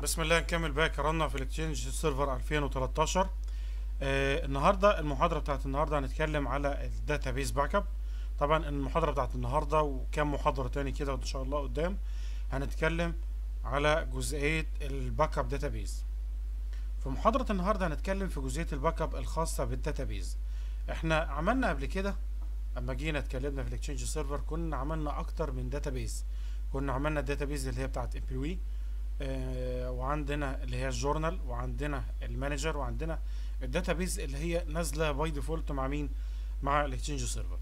بسم الله نكمل بقى كرامنا في الاكتشينج سيرفر 2013 آه النهارده المحاضره بتاعت النهارده هنتكلم على الداتابيز باك اب طبعا المحاضره بتاعت النهارده وكام محاضره تاني كده ان شاء الله قدام هنتكلم على جزئيه الباك اب داتابيز في محاضره النهارده هنتكلم في جزئيه الباك اب الخاصه بالداتابيز احنا عملنا قبل كده اما جينا اتكلمنا في الاكتشينج سيرفر كنا عملنا اكتر من داتابيز كنا عملنا الداتابيز اللي هي بتاعت امبلوي آه وعندنا اللي هي الجورنال وعندنا المانجر وعندنا الداتابيز اللي هي نازله باي ديفولت مع مين مع الاكتشينج سيرفر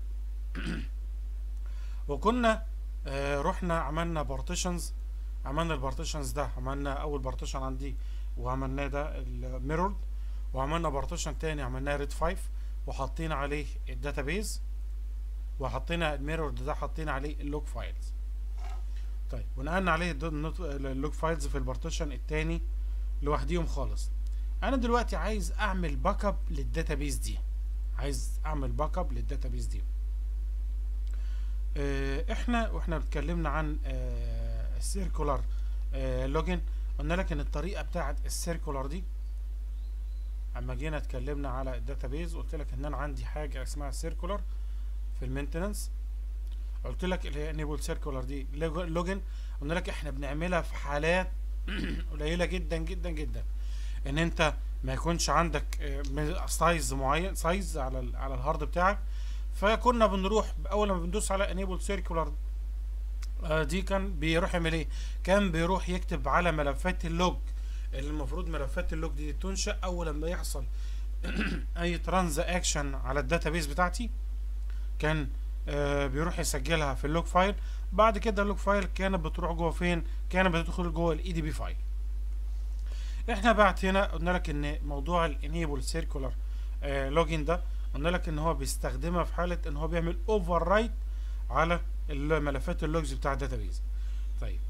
وكنا آه رحنا عملنا بارتيشنز عملنا البارتيشنز ده عملنا اول بارتيشن عندي وعملناه ده الميرورد وعملنا بارتيشن تاني عملناه ريد 5 وحطينا عليه الداتابيز وحطينا الميرورد ده حطينا عليه اللوج فايلز طيب ونقلنا عليه اللوج فايلز في البارتيشن التاني لوحديهم خالص انا دلوقتي عايز اعمل باك اب للداتابيز دي عايز اعمل باك اب للداتابيز دي اه احنا واحنا اتكلمنا عن اه السيركولار اه لوجن قلنا لك ان الطريقه بتاعه السيركولار دي اما جينا اتكلمنا على الداتابيز قلت لك ان انا عندي حاجه اسمها سيركولار في المينتننس قلت لك اللي هي انيبل سيركولار دي لوجن قلنا لك احنا بنعملها في حالات قليله جدا جدا جدا ان انت ما يكونش عندك سايز معين سايز على على الهارد بتاعك فكنا بنروح اول ما بندوس على انيبل سيركولار دي كان بيروح يعمل ايه كان بيروح يكتب على ملفات اللوج اللي المفروض ملفات اللوج دي تنشا اول لما يحصل اي ترانزاكشن على الداتابيز بتاعتي كان آه بيروح يسجلها في اللوج فايل بعد كده اللوج فايل كانت بتروح جوه فين كانت بتدخل جوه الاي دي بي فايل احنا بعد هنا قلنا لك ان موضوع الانيبل سيركولار آه لوجين ده قلنا لك ان هو بيستخدمها في حاله ان هو بيعمل اوفر رايت على الملفات اللوجز بتاع الداتابيز طيب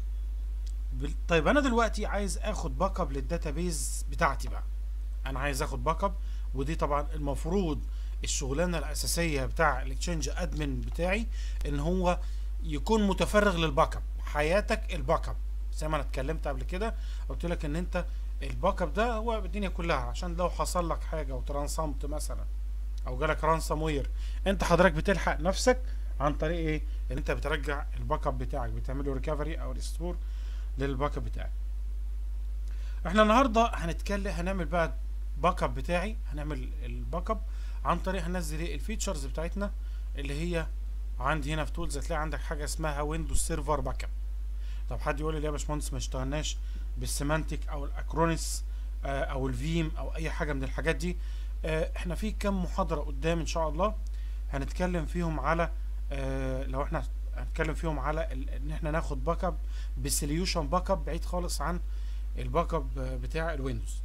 طيب انا دلوقتي عايز اخد باك اب للداتابيز بتاعتي بقى انا عايز اخد باك اب ودي طبعا المفروض الشغلانه الاساسيه بتاع الاكتشينج ادمن بتاعي ان هو يكون متفرغ للباك اب حياتك الباك اب زي ما انا اتكلمت قبل كده قلت لك ان انت الباك اب ده هو الدنيا كلها عشان لو حصل لك حاجه وترانسمت مثلا او جالك رانسام وير انت حضرتك بتلحق نفسك عن طريق ايه ان انت بترجع الباك اب بتاعك بتعمله ريكفري او ريستور للباك اب بتاعك احنا النهارده هنتكلم هنعمل بقى باك اب بتاعي هنعمل الباك اب عن طريق هننزل ايه الفيتشرز بتاعتنا اللي هي عندي هنا في تولز هتلاقي عندك حاجه اسمها ويندوز سيرفر باك اب طب حد يقول لي ليه يا باشمهندس ما اشتغلناش بالسيمانتيك او الاكرونيس آه او الفيم او اي حاجه من الحاجات دي آه احنا في كام محاضره قدام ان شاء الله هنتكلم فيهم على آه لو احنا هنتكلم فيهم على ان احنا ناخد باك اب بسوليوشن باك اب بعيد خالص عن الباك اب بتاع الويندوز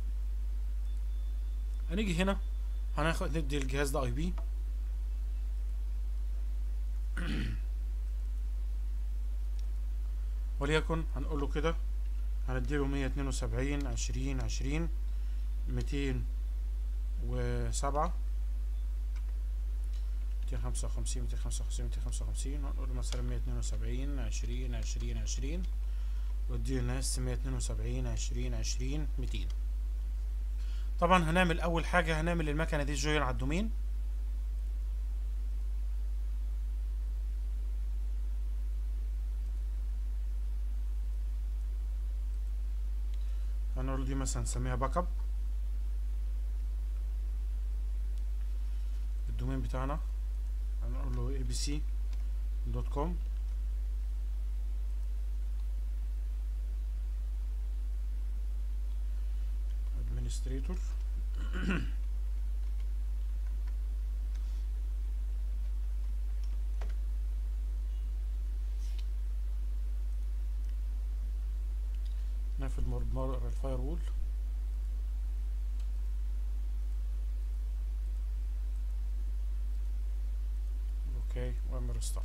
هنيجي هنا هناخد ندي الجهاز ده اي بي وليكن هنقول له كده هنديله مية اتنين وسبعين عشرين عشرين ميتين وسبعة ميتين خمسة وخمسين ميتين خمسة وخمسين ميتين خمسة وخمسين هنقول له مثلا مية اتنين وسبعين عشرين عشرين عشرين واديله ناس مية اتنين وسبعين عشرين عشرين ميتين طبعا هنعمل اول حاجة هنعمل المكنة دي جوين على الدومين هنقول دي مثلا نسميها باك اب الدومين بتاعنا هنقول له اي بي سي دوت كوم administrator ناخد مرة الفاير وول اوكي واعمل ريستارت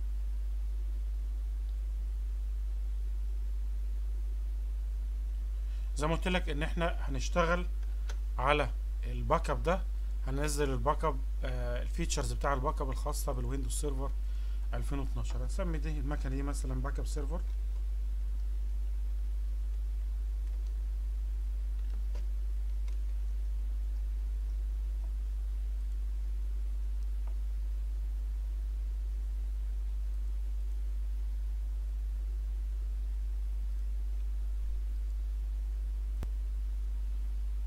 زي ما قلت لك ان احنا هنشتغل على الباك اب ده هننزل الباك اب آه الفيتشرز بتاع الباك اب الخاصه بالويندوز سيرفر 2012 هنسمي دي المكنه دي مثلا باك اب سيرفر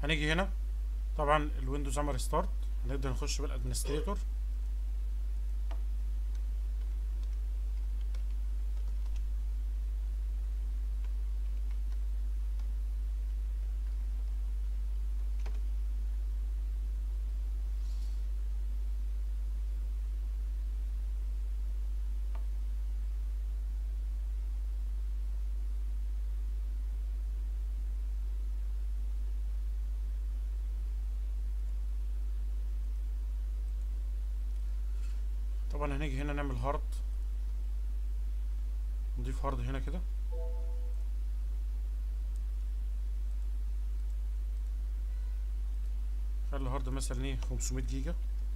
هنيجي هنا طبعا الويندوز عمل ستارت هنبدا نخش بالادمنستريتور طبعا هنيجي هنا نعمل هارد نضيف هارد هنا كده خلي الهارد مثلا ايه 500 جيجا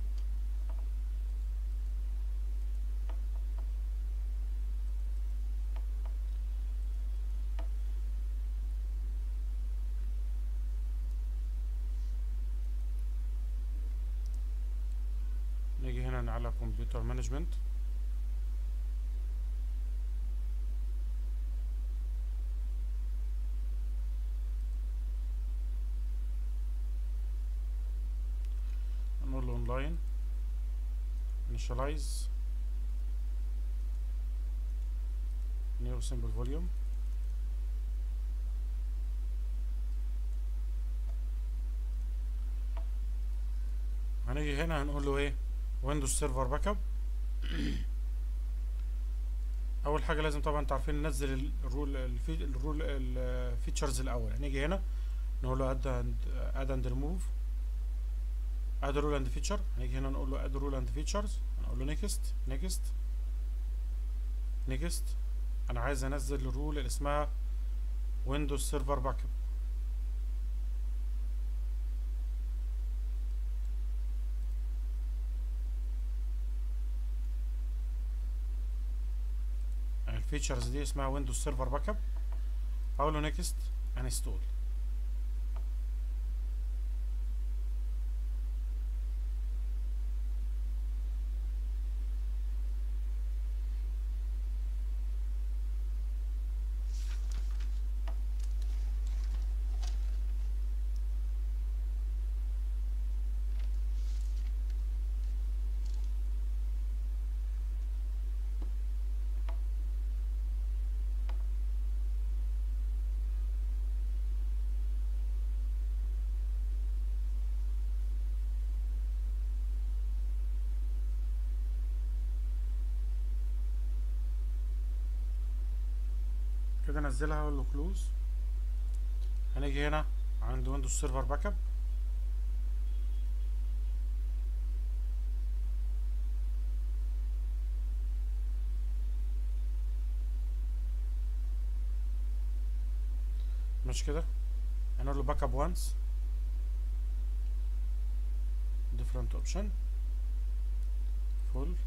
نيجي هنا على كمبيوتر مانجمنت نقول له اونلاين initialize new symbol volume هنيجي هنا هنقول له ايه ويندوز سيرفر باك اب اول حاجه لازم طبعا انتوا عارفين ننزل الرول الفي- الرول الفيتشرز الاول هنيجي هنا نقول له اد اد اند ريموف اد رول اند فيتشر هنيجي هنا نقول له اد رول اند فيتشرز هنقول له نيكست نيكست نيكست انا عايز انزل الرول اللي اسمها ويندوز سيرفر باك اب الفيتشرز دي اسمها ويندوز سيرفر باك اب اقول له نيكست انستول كده انزلها اقول له كلوز هنيجي هنا عند ويندوز سيرفر باك اب مش كده هنقول له باك اب وانس different option full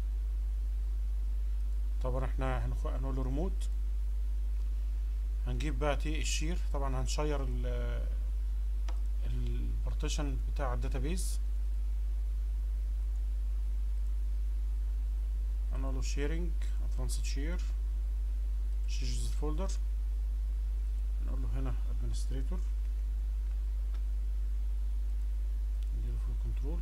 طبعا احنا هنخ- هنقول له ريموت هنجيب بقى تي الشير طبعا هنشير ال البارتيشن بتاع الداتابيز هنقول له شيرنج ادفانسد شير شيرز فولدر نقول له هنا ادمنستريتور نديله فول كنترول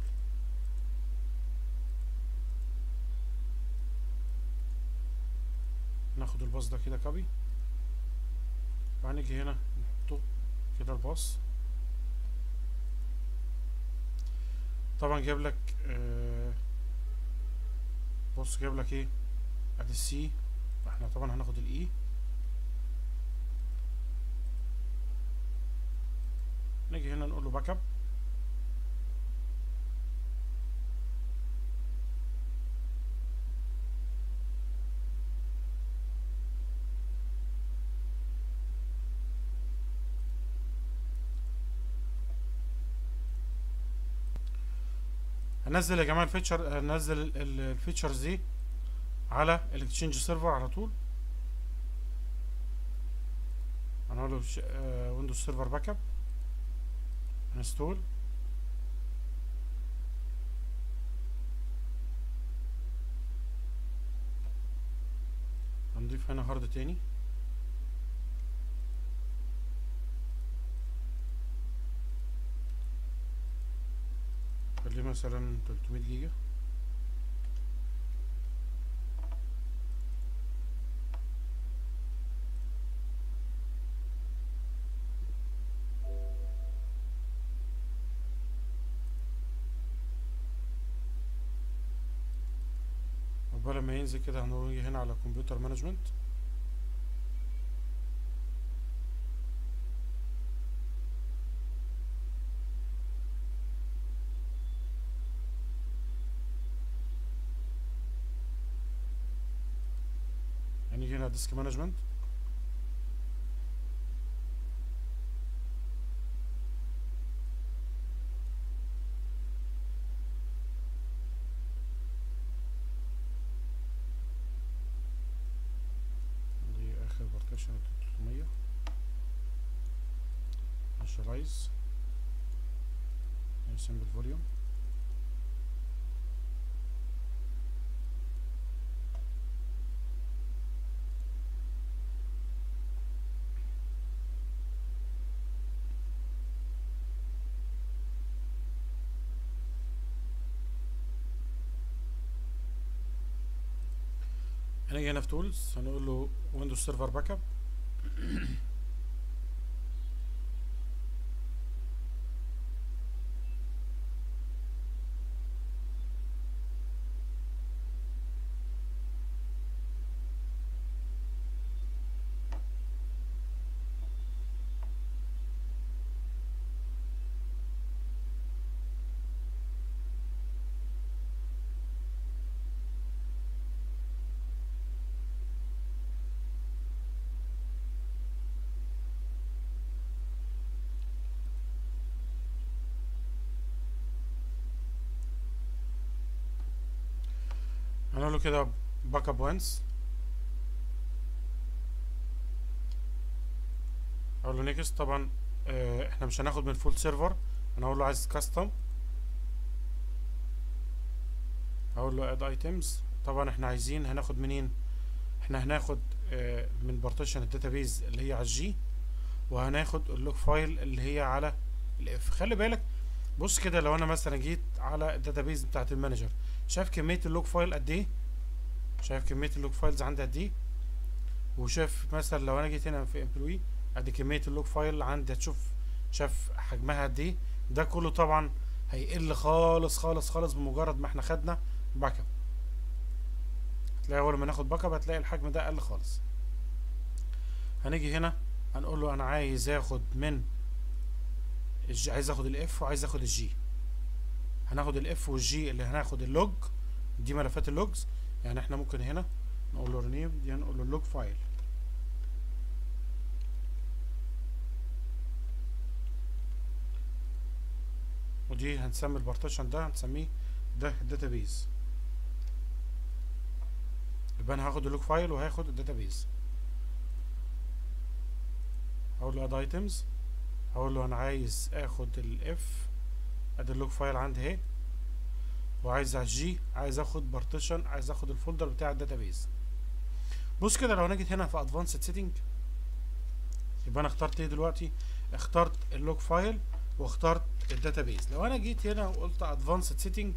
ناخد الباص ده كده كوبي وهنيجي هنا نحطه كده الباص طبعا جايب لك آه بص جايب لك ايه ادي السي احنا طبعا هناخد الاي نيجي هنا نقول له باك اب هنزل يا جماعه الفيتشر هنزل ال- ال- الفيتشرز دي على الاكتشينج سيرفر على طول هنقول له ويندوز سيرفر باك اب انستول هنضيف هنا هارد تاني مثلا 300 جيجا عقبال ما ينزل كده هنيجي هنا على كمبيوتر مانجمنت هنيجي هنا ديسك مانجمنت دي اخر بارتيشن 300 initialize simple volume هنيجي هنا في تولز هنقول له ويندوز سيرفر باك اب هنقول له كده باك اب وانس اقول له نيكست طبعا آه احنا مش هناخد من فول سيرفر انا اقول له عايز كاستم اقول له اد ايتمز طبعا احنا عايزين هناخد منين احنا هناخد آه من بارتيشن الداتابيز اللي هي على الجي وهناخد اللوج فايل اللي هي على الاف خلي بالك بص كده لو انا مثلا جيت على الداتابيز بتاعت المانجر شايف كميه اللوج فايل قد ايه شايف كميه اللوج فايلز عندي قد ايه وشايف مثلا لو انا جيت هنا في امبلوي ادي كميه اللوج فايل عندي هتشوف شاف حجمها قد ايه ده كله طبعا هيقل خالص خالص خالص بمجرد ما احنا خدنا باك اب هتلاقي اول ما ناخد باك اب هتلاقي الحجم ده قل خالص هنيجي هنا هنقول له انا عايز اخد من الجي عايز اخد الاف وعايز اخد الجي هناخد الاف والجي اللي هناخد اللوج دي ملفات اللوجز يعني احنا ممكن هنا نقول له رينيم دي هنقول له اللوج فايل ودي هنسمي البارتيشن ده هنسميه ده الداتابيز يبقى انا هاخد اللوج فايل وهاخد الداتابيز هقول له اد ايتمز هقول له انا عايز اخد الاف ادي اللوج فايل عندي اهي وعايز على الجي عايز اخد بارتيشن عايز اخد الفولدر بتاع الداتابيز بص كده لو انا جيت هنا في ادفانسد سيتنج يبقى انا اخترت ايه دلوقتي اخترت اللوج فايل واخترت الداتابيز لو انا جيت هنا وقلت ادفانسد سيتنج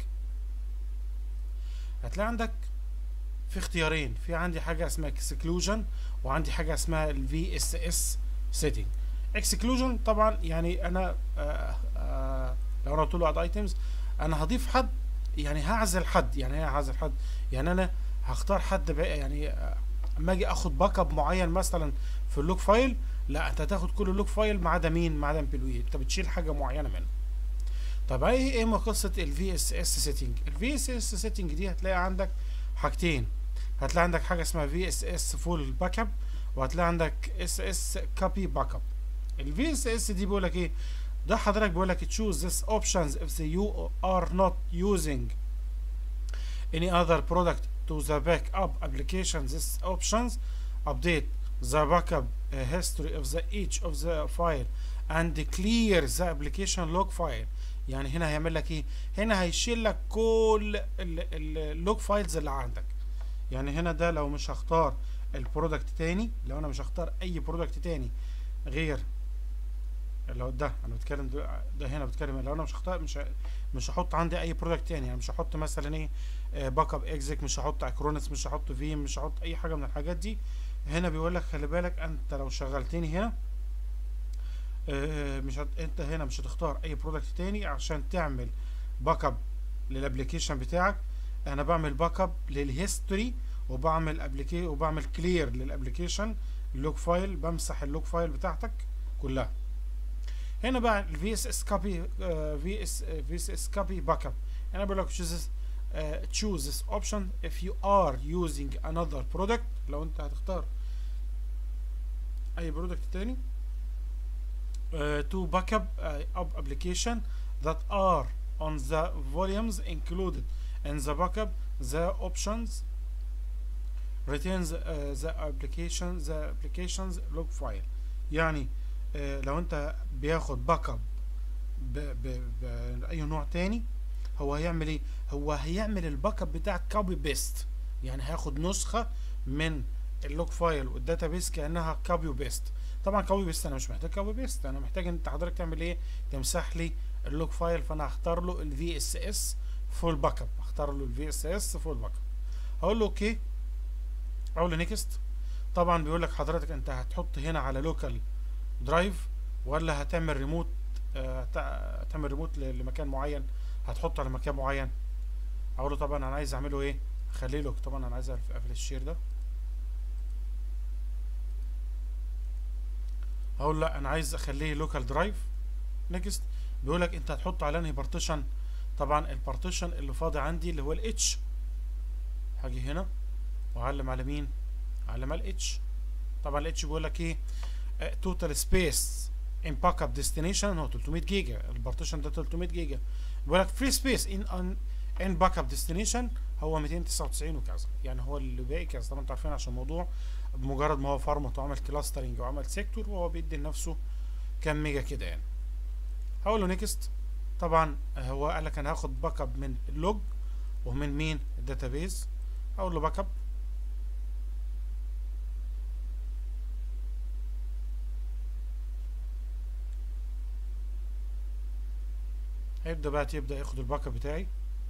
هتلاقي عندك في اختيارين في عندي حاجه اسمها اكسكلوجن وعندي حاجه اسمها الفي اس اس سيتنج اكسكلوجن طبعا يعني انا آآ آآ لو انا قلت له اد ايتمز انا هضيف حد يعني هعزل حد يعني ايه هعزل حد يعني انا هختار حد بقى يعني اما اجي اخد باك اب معين مثلا في اللوج فايل لا انت هتاخد كل اللوج فايل ما عدا مين ما عدا امبلوي انت بتشيل حاجه معينه منه طب ايه ايه ما قصه الفي اس اس سيتنج الفي اس اس سيتنج دي هتلاقي عندك حاجتين هتلاقي عندك حاجه اسمها في اس اس فول باك اب وهتلاقي عندك اس اس كوبي باك اب الفي اس اس دي بيقول لك ايه ده حضرتك بيقول لك choose this options if you are not using any other product to the backup application this options update the backup uh, history of the each of the file and clear the application log file يعني هنا هيعمل لك ايه هنا هيشيل لك كل اللوج فايلز اللي عندك يعني هنا ده لو مش هختار البرودكت تاني لو انا مش هختار اي برودكت تاني غير اللي هو ده انا بتكلم ده, ده هنا بتكلم لو انا مش هختار مش ه- مش هحط عندي اي برودكت تاني يعني مش هحط مثلا ايه باك اب اكزيك مش هحط اكرونس مش هحط فيم مش هحط اي حاجه من الحاجات دي هنا بيقول لك خلي بالك انت لو شغلتني هنا آه، مش هت... انت هنا مش هتختار اي برودكت تاني عشان تعمل باك اب للابليكيشن بتاعك انا بعمل باك اب للهيستوري وبعمل ابليكي وبعمل كلير للابليكيشن اللوج فايل بمسح اللوج فايل بتاعتك كلها هنا بقى الفي اس اس كوبي في اس في اس اس كوبي باك اب انا بقول لك choose uh, choose this option if you are using another product لو انت هتختار اي برودكت تاني uh, to backup uh, up application that are on the volumes included in the backup the options retains uh, the application the application's log file يعني uh, لو انت بياخد باك اب باي نوع تاني هو هيعمل ايه هو هيعمل الباك اب بتاعك كوبي بيست يعني هياخد نسخه من اللوج فايل والداتابيس كانها كوبي وبيست طبعا كوبي بيست انا مش محتاج كوبي بيست انا محتاج انت حضرتك تعمل ايه تمسح لي اللوج فايل فانا هختار له الفي اس اس فول باك اب هختار له الفي اس اس فول باك اب هقول له اوكي اقول له نيكست طبعا بيقول لك حضرتك انت هتحط هنا على لوكال درايف ولا هتعمل ريموت آه، هت- هتعمل ريموت ل- لمكان معين هتحطه على مكان معين اقول له طبعا انا عايز اعمله ايه اخليه لوك طبعا انا عايز أقف- اقفل الشير ده هقول لا انا عايز اخليه لوكال درايف نيكست بيقول لك انت هتحطه على انهي بارتيشن طبعا البارتيشن اللي فاضي عندي اللي هو الاتش هاجي هنا واعلم على مين اعلم على الاتش طبعا الاتش بيقول لك ايه توتال سبيس ان باك اب ديستنيشن هو 300 جيجا البارتيشن ده 300 جيجا بيقول لك فري سبيس ان ان باك اب ديستنيشن هو 299 وكذا يعني هو اللي باقي كذا طبعا انتوا عارفين عشان الموضوع بمجرد ما هو فارمت وعمل كلاسترنج وعمل سيكتور وهو بيدي لنفسه كام ميجا كده يعني هقول له نيكست طبعا هو قال لك انا هاخد باك اب من اللوج ومن مين الداتابيز اقول له باك اب هيبدا بقى يبدا ياخد الباك اب بتاعي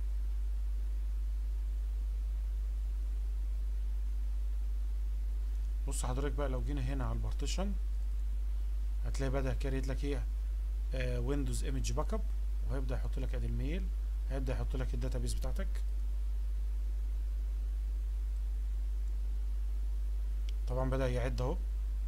بص حضرتك بقى لو جينا هنا على البارتيشن هتلاقي بدا كاريت لك ايه ويندوز ايمج باك اب وهيبدا يحط لك ادي الميل هيبدا يحط لك الداتابيس بتاعتك طبعا بدا يعد اهو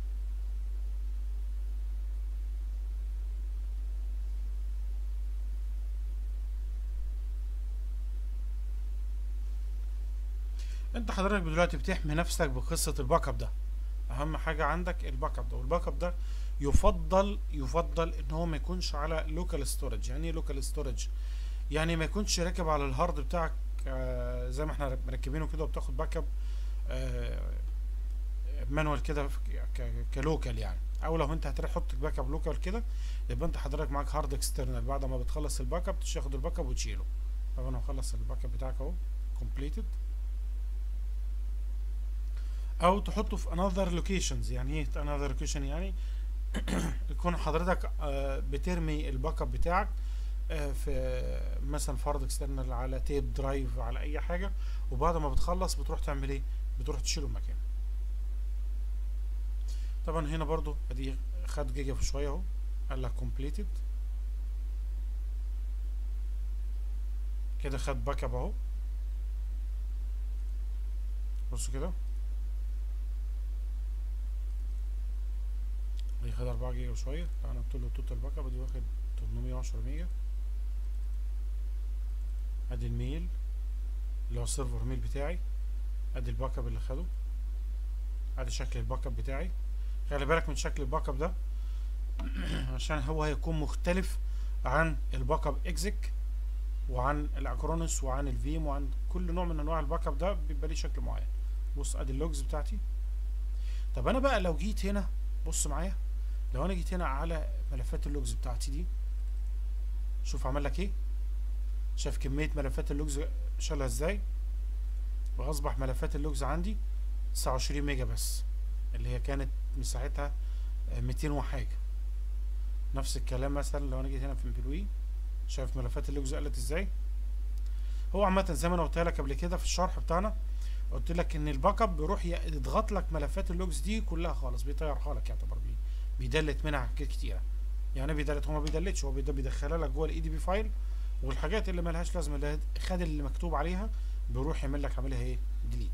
انت حضرتك دلوقتي بتحمي نفسك بقصه الباك اب ده اهم حاجه عندك الباك اب ده والباك اب ده يفضل يفضل ان هو ما يكونش على لوكال ستورج يعني ايه لوكال ستورج يعني ما يكونش راكب على الهارد بتاعك آه زي ما احنا مركبينه كده وبتاخد باك اب آه مانوال كده كلوكال يعني او لو انت هتروح تحط باك اب لوكال كده يبقى انت حضرتك معاك هارد اكسترنال بعد ما بتخلص الباك اب تاخد الباك اب وتشيله طب انا هخلص الباك اب بتاعك اهو completed او تحطه في another locations يعني ايه another location يعني يكون حضرتك آه بترمي الباك اب بتاعك آه في مثلا فرض اكسترنال على تيب درايف على اي حاجه وبعد ما بتخلص بتروح تعمل ايه بتروح تشيله مكان طبعا هنا برضو ادي خد جيجا في شويه اهو قال لك completed كده خد باك اب اهو بصوا كده دي خد 4 جيجا وشويه انا قلت له التوتال باك اب دي واخد 810 ميجا ادي الميل اللي هو السيرفر ميل بتاعي ادي الباك اب اللي خده ادي شكل الباك اب بتاعي خلي بالك من شكل الباك اب ده عشان هو هيكون مختلف عن الباك اب اكزيك وعن الاكرونس وعن الفيم وعن كل نوع من انواع الباك اب ده بيبقى ليه شكل معين بص ادي اللوجز بتاعتي طب انا بقى لو جيت هنا بص معايا لو انا جيت هنا على ملفات اللوجز بتاعتي دي شوف عمل لك ايه شايف كميه ملفات اللوجز شالها ازاي واصبح ملفات اللوجز عندي 29 ميجا بس اللي هي كانت مساحتها 200 وحاجه نفس الكلام مثلا لو انا جيت هنا في امبلوي شايف ملفات اللوجز قلت ازاي هو عامة زي ما انا قلت لك قبل كده في الشرح بتاعنا قلت لك ان الباك اب بيروح يضغط لك ملفات اللوجز دي كلها خالص بيطيرها لك يعتبر بي بيدلت منها حاجات كتيره يعني بيدلت هو ما بيدلتش هو بيد- بيدخلها لك جوه الاي دي بي فايل والحاجات اللي ملهاش لازمه اللي خد اللي مكتوب عليها بيروح يعمل لك عاملها ايه ديليت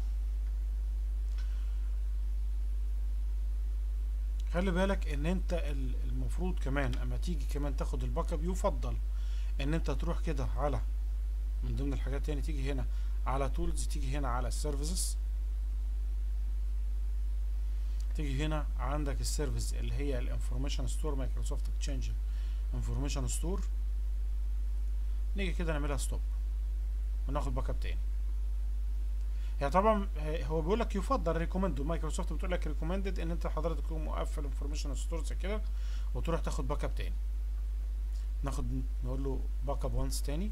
خلي بالك ان انت ال- المفروض كمان اما تيجي كمان تاخد الباك اب يفضل ان انت تروح كده على من ضمن الحاجات يعني تيجي هنا على تولز تيجي هنا على السيرفيسز تيجي هنا عندك السيرفيس اللي هي الانفورميشن ستور مايكروسوفت اكتشينج انفورميشن ستور نيجي كده نعملها ستوب وناخد باك اب تاني هي طبعا آه، هو بيقول لك يفضل ريكومند مايكروسوفت بتقول لك ريكومندد ان انت حضرتك تكون مقفل انفورميشن ستور زي كده وتروح تاخد باك اب تاني ناخد نقول له باك اب وانس تاني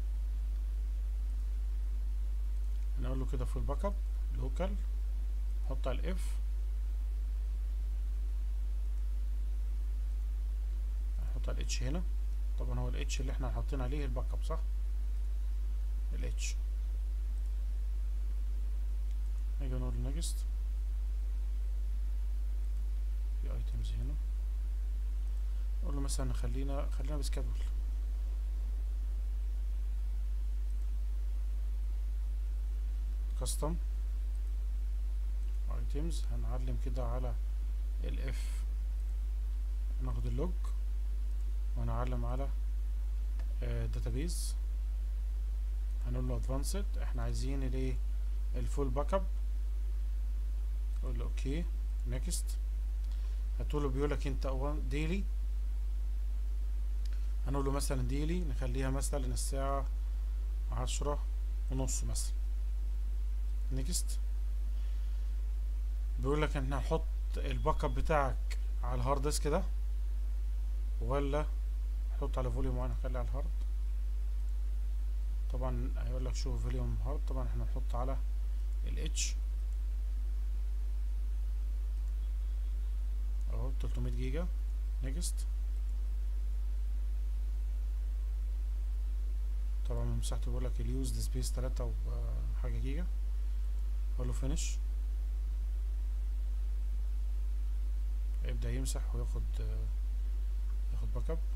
نقول له كده في الباك اب لوكال نحط على الاف نحط على الاتش هنا طبعا هو الاتش اللي احنا حاطين عليه الباك اب صح الاتش نيجي نقول نيكست في ايتمز هنا نقول له مثلا خلينا خلينا بسكادول كاستم ايتمز هنعلم كده على الاف ناخد اللوج ونعلم على داتابيز هنقول له ادفانسد احنا عايزين الايه الفول باك اب نقول له اوكي نيكست هتقول له بيقول لك انت ديلي هنقول له مثلا ديلي نخليها مثلا الساعة عشرة ونص مثلا نيكست بيقول لك ان هنحط الباك اب بتاعك على الهارد ديسك ده ولا حط على فوليوم معين خليه على الهارد طبعا هيقول لك شوف فوليوم هارد طبعا احنا نحط على الاتش اهو 300 جيجا نيكست طبعا من مساحته بيقول لك اليوز سبيس 3 وحاجه جيجا اقول له فينش يبدأ يمسح وياخد ياخد باك اب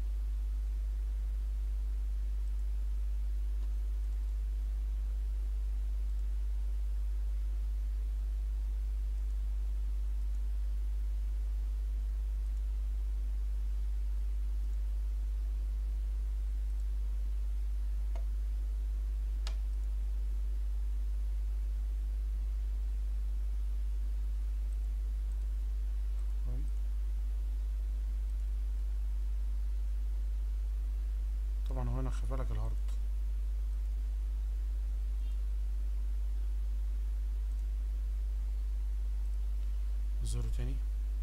طبعا هو هنا خفى لك الهارد زوره تاني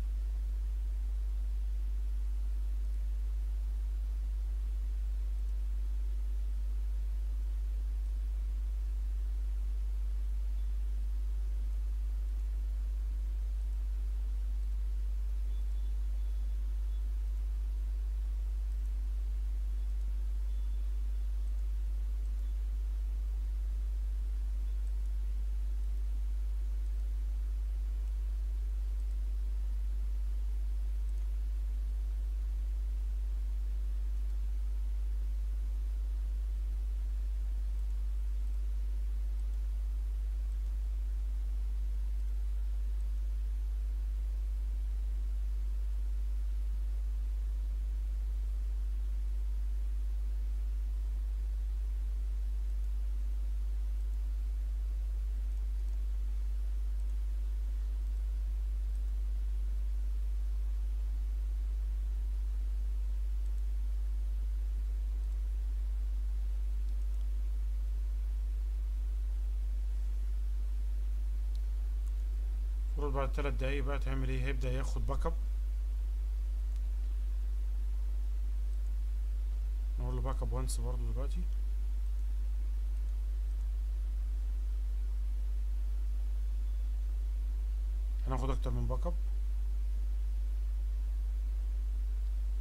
المفروض بعد تلات دقايق بقى تعمل ايه هيبدأ ياخد باك اب نقول له باك اب وانس برضه دلوقتي هناخد اكتر من باك اب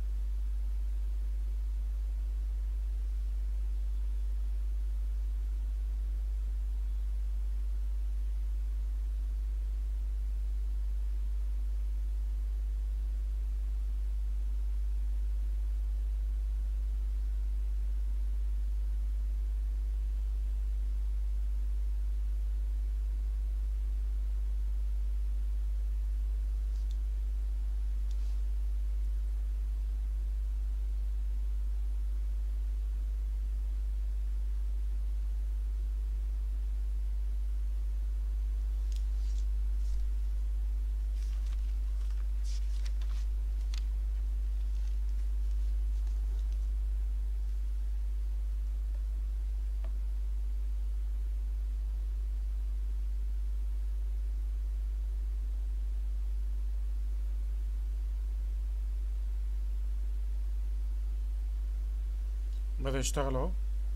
بدأ يشتغل اهو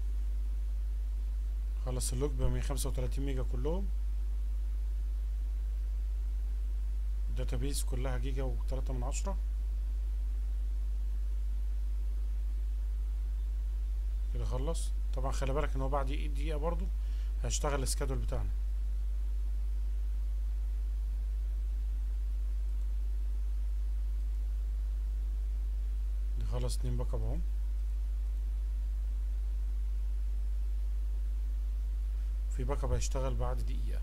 خلص اللوج ب 135 ميجا كلهم الداتابيز كلها جيجا وتلاتة من عشرة كده خلص طبعا خلي بالك ان هو بعد دقيقة برضو هيشتغل السكادول بتاعنا دي خلص اتنين باك اب اهو في باك اب هيشتغل بعد دقيقة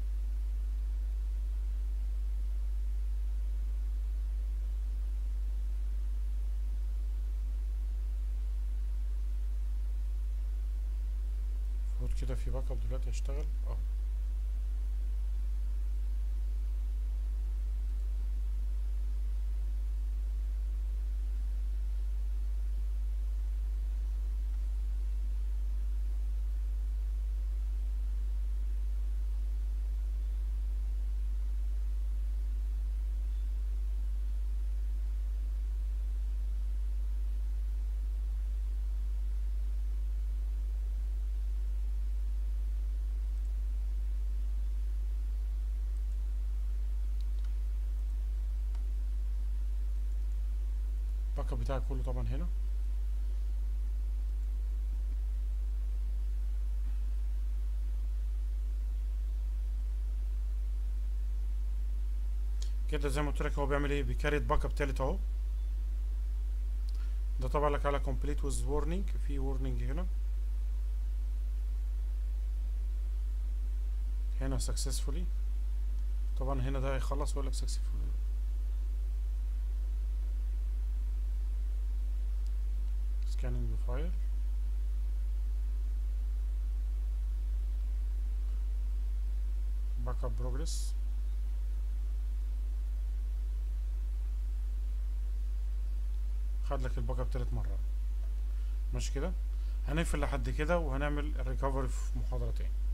المفروض كده في باك اب دلوقتي هيشتغل اه الباك اب بتاعي كله طبعا هنا كده زي ما قلت لك هو بيعمل ايه بيكريت باك اب تالت اهو ده طبعا لك على complete with warning في warning هنا هنا successfully طبعا هنا ده هيخلص ويقول لك successfully scanning the file backup progress خد لك الباك اب تالت مرة ماشي كده هنقفل لحد كده وهنعمل الريكفري في محاضرة تاني